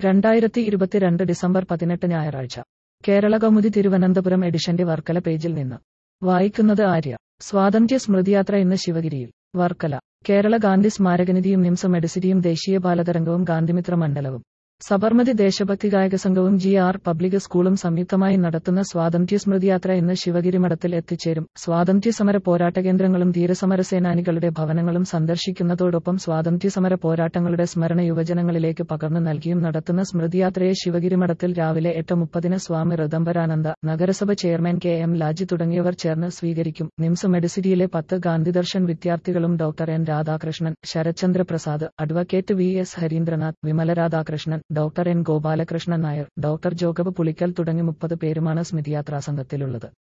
രണ്ടായിരത്തി ഇരുപത്തിരണ്ട് ഡിസംബർ പതിനെട്ട് ഞായറാഴ്ച കേരള കൗമുദി തിരുവനന്തപുരം എഡിഷന്റെ വർക്കല പേജിൽ നിന്ന് വായിക്കുന്നത് ആര്യ സ്വാതന്ത്ര്യ സ്മൃതിയാത്ര ഇന്ന് ശിവഗിരിയിൽ വർക്കല കേരള ഗാന്ധി സ്മാരകനിധിയും നിംസ മെഡിസിറ്റിയും ദേശീയ ബാലതരംഗവും ഗാന്ധിമിത്ര മണ്ഡലവും സബർമതി ദേശഭക്തി ഗായക സംഘവും ജി ആർ പബ്ലിക് സ്കൂളും സംയുക്തമായി നടത്തുന്ന സ്വാതന്ത്ര്യ സ്മൃതിയാത്ര ഇന്ന് ശിവഗിരി മഠത്തിൽ എത്തിച്ചേരും സ്വാതന്ത്ര്യസമര പോരാട്ട കേന്ദ്രങ്ങളും ധീരസമര സേനാനികളുടെ ഭവനങ്ങളും സന്ദർശിക്കുന്നതോടൊപ്പം സ്വാതന്ത്ര്യസമര പോരാട്ടങ്ങളുടെ സ്മരണ യുവജനങ്ങളിലേക്ക് പകർന്നു നൽകിയും നടത്തുന്ന സ്മൃതിയാത്രയെ ശിവഗിരി മഠത്തിൽ രാവിലെ എട്ട് മുപ്പതിന് സ്വാമി ഋദംബരാനന്ദ നഗരസഭ ചെയർമാൻ കെ എം ലാജി തുടങ്ങിയവർ ചേർന്ന് സ്വീകരിക്കും നിംസ് മെഡിസിറ്റിയിലെ പത്ത് ഗാന്ധിദർശൻ വിദ്യാർത്ഥികളും doctor N Radhakrishnan Sarathchandra Prasad advocate V S Harindranath Vimala Radhakrishnan doctor N Gopalakrishnan Nair doctor Jacob Pulickal തുടങ്ങി മുപ്പത് പേരുമാണ് സ്മൃതിയാത്രാ സംഘത്തിലുള്ളത്